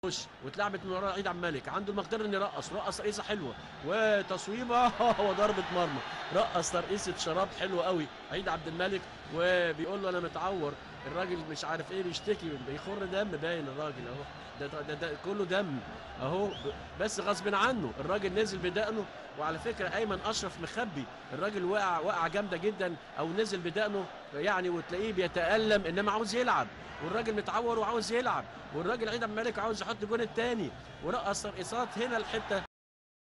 وش واتلعبت من ورا عيد عبد الملك عنده المقدره انه يرقص رقص رقيصه حلوه وتصويبه وضربه مرمى رقص ترقيصه شراب حلوه قوي عيد عبد الملك وبيقول له انا متعور الراجل مش عارف ايه بيشتكي بيخر دم باين الراجل اهو ده, ده, ده, ده كله دم اهو ب- بس غصب عنه الراجل نزل بدقنه وعلى فكره ايمن اشرف مخبي الراجل وقع وقع جامده جدا او نزل بدقنه يعني وتلاقيه بيتالم انما عاوز يلعب والراجل متعور وعاوز يلعب والراجل عيد عبد الملك عاوز يحط الجون الثاني ورقص رقصات هنا الحته